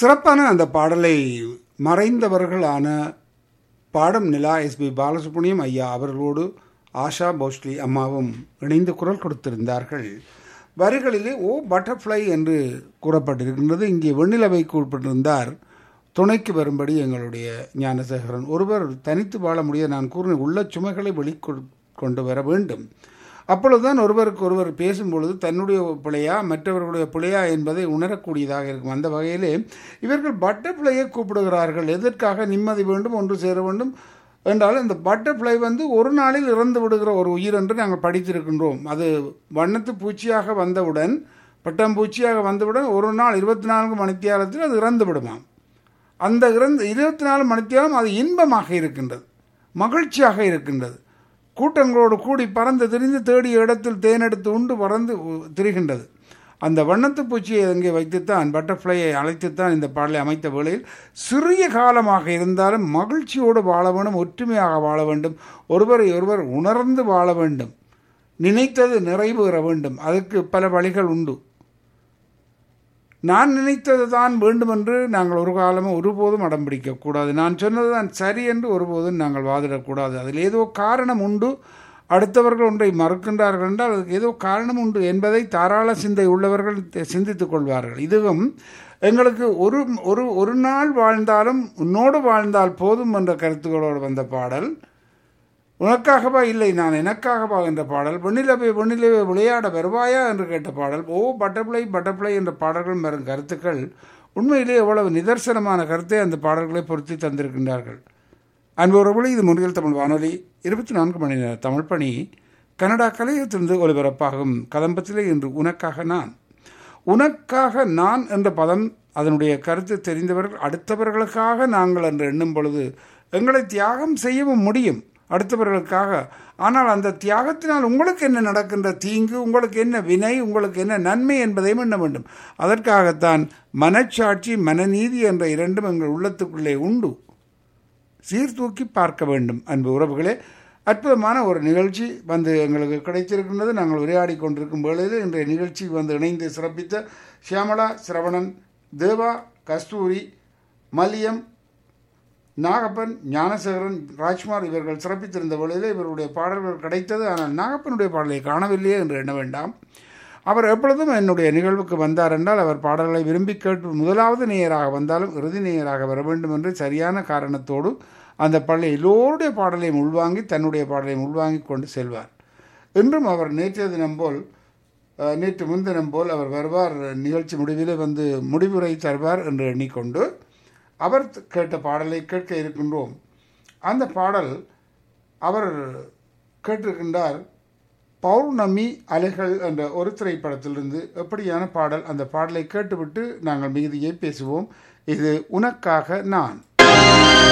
சிறப்பான அந்த பாடலை மறைந்தவர்களான பாடம் நிலா எஸ்பி பாலசுப்ரமணியம் ஐயா அவர்களோடு ஆஷா போஸ்லி அம்மாவும் இணைந்து குரல் கொடுத்திருந்தார்கள் வரிகளிலே ஓ பட்டர்ஃப்ளை என்று கூறப்பட்டிருக்கின்றது இங்கே வெண்ணிலவை கூறப்பட்டிருந்தார் துணைக்கு வரும்படி எங்களுடைய ஞானசேகரன் ஒருவர் தனித்து வாழ முடிய நான் கூறின உள்ள சுமைகளை வெளிக்கொ கொண்டு வர வேண்டும் அப்பொழுதுதான் ஒருவருக்கு ஒருவர் பேசும்பொழுது தன்னுடைய பிழையா மற்றவர்களுடைய பிழையா என்பதை உணரக்கூடியதாக இருக்கும் அந்த வகையிலே இவர்கள் பட்டர்ஃப்ளையை கூப்பிடுகிறார்கள் எதற்காக நிம்மதி வேண்டும் ஒன்று சேர வேண்டும் என்றால் இந்த பட்டர்ஃப்ளை வந்து ஒரு நாளில் இறந்து விடுகிற ஒரு உயிர் என்று நாங்கள் படித்திருக்கின்றோம் அது வண்ணத்து பூச்சியாக வந்தவுடன் பட்டாம்பூச்சியாக வந்தவுடன் ஒரு நாள் இருபத்தி நான்கு மணித்தியாலத்தில் அது இறந்து விடுமாம் அந்த இறந்து இருபத்தி நாலு மணித்தியாலம் அது இன்பமாக இருக்கின்றது மகிழ்ச்சியாக இருக்கின்றது கூட்டங்களோடு கூடி பறந்து திரிந்து தேடிய இடத்தில் தேனெடுத்து உண்டு பறந்து திரிகின்றது அந்த வண்ணத்து பூச்சியை அங்கே வைத்துத்தான் பட்டர்ஃப்ளையை அழைத்துத்தான் இந்த பாடலை அமைத்த வேளையில் சிறிய காலமாக இருந்தாலும் மகிழ்ச்சியோடு வாழ வேண்டும் ஒற்றுமையாக வாழ வேண்டும் ஒருவரை ஒருவர் உணர்ந்து வாழ வேண்டும் நினைத்தது நிறைவேற வேண்டும் அதற்கு பல வழிகள் உண்டு நான் நினைத்தது தான் வேண்டுமென்று நாங்கள் ஒரு காலமும் ஒருபோதும் அடம் பிடிக்கக்கூடாது நான் சொன்னது தான் சரி என்று ஒருபோதும் நாங்கள் வாதிடக்கூடாது அதில் ஏதோ காரணம் உண்டு அடுத்தவர்கள் ஒன்றை மறுக்கின்றார்கள் என்றால் அதுக்கு ஏதோ காரணம் உண்டு என்பதை தாராள சிந்தை உள்ளவர்கள் சிந்தித்துக் கொள்வார்கள் இதுவும் எங்களுக்கு ஒரு ஒரு ஒரு நாள் வாழ்ந்தாலும் உன்னோடு வாழ்ந்தால் போதும் என்ற கருத்துக்களோடு வந்த பாடல் உனக்காகவா இல்லை நான் எனக்காகவா என்ற பாடல் வெண்ணிலவை வெண்ணிலவை விளையாட வருவாயா என்று கேட்ட பாடல் ஓ பட்டர்ஃப்ளை பட்டர்ஃப்ளை என்ற பாடல்கள் வரும் கருத்துக்கள் உண்மையிலே எவ்வளவு நிதர்சனமான கருத்தை அந்த பாடல்களை பொருத்தி தந்திருக்கின்றார்கள் அன்புறவுகளை இது முன்னில் தமிழ் வானொலி இருபத்தி நான்கு மணி நேர தமிழ் பணி கனடா கலையத்திலிருந்து ஒலிபரப்பாகும் கதம்பத்திலே இன்று உனக்காக நான் உனக்காக நான் என்ற பதம் அதனுடைய கருத்து தெரிந்தவர்கள் அடுத்தவர்களுக்காக நாங்கள் என்று எண்ணும் பொழுது எங்களை தியாகம் செய்யவும் முடியும் அடுத்தவர்களுக்காக ஆனால் அந்த தியாகத்தினால் உங்களுக்கு என்ன நடக்கின்ற தீங்கு உங்களுக்கு என்ன வினை உங்களுக்கு என்ன நன்மை என்பதையும் எண்ண வேண்டும் அதற்காகத்தான் மனச்சாட்சி மனநீதி என்ற இரண்டும் எங்கள் உள்ளத்துக்குள்ளே உண்டு சீர்தூக்கி பார்க்க வேண்டும் அன்பு உறவுகளே அற்புதமான ஒரு நிகழ்ச்சி வந்து எங்களுக்கு கிடைத்திருக்கின்றது நாங்கள் உரையாடி கொண்டிருக்கும் வேளையில் இன்றைய நிகழ்ச்சி வந்து இணைந்து சிறப்பித்த ஷியாமலா சிரவணன் தேவா கஸ்தூரி மல்லியம் நாகப்பன் ஞானசேகரன் ராஜ்குமார் இவர்கள் சிறப்பித்திருந்த வேளையில் இவருடைய பாடல்கள் கிடைத்தது ஆனால் நாகப்பனுடைய பாடலை காணவில்லையே என்று எண்ண வேண்டாம் அவர் எப்பொழுதும் என்னுடைய நிகழ்வுக்கு வந்தார் என்றால் அவர் பாடல்களை விரும்பி கேட்டு முதலாவது நேயராக வந்தாலும் இறுதி நேயராக வர வேண்டும் என்று சரியான காரணத்தோடு அந்த பாடலை எல்லோருடைய பாடலையும் உள்வாங்கி தன்னுடைய பாடலையும் உள்வாங்கி கொண்டு செல்வார் இன்றும் அவர் நேற்றைய தினம் போல் நேற்று முன்தினம் போல் அவர் வருவார் நிகழ்ச்சி முடிவில் வந்து முடிவுரை தருவார் என்று எண்ணிக்கொண்டு அவர் கேட்ட பாடலை கேட்க இருக்கின்றோம் அந்த பாடல் அவர் கேட்டிருக்கின்றார் பௌர்ணமி அலைகள் என்ற ஒரு திரைப்படத்திலிருந்து எப்படியான பாடல் அந்த பாடலை கேட்டுவிட்டு நாங்கள் மிகுதியை பேசுவோம் இது உனக்காக நான்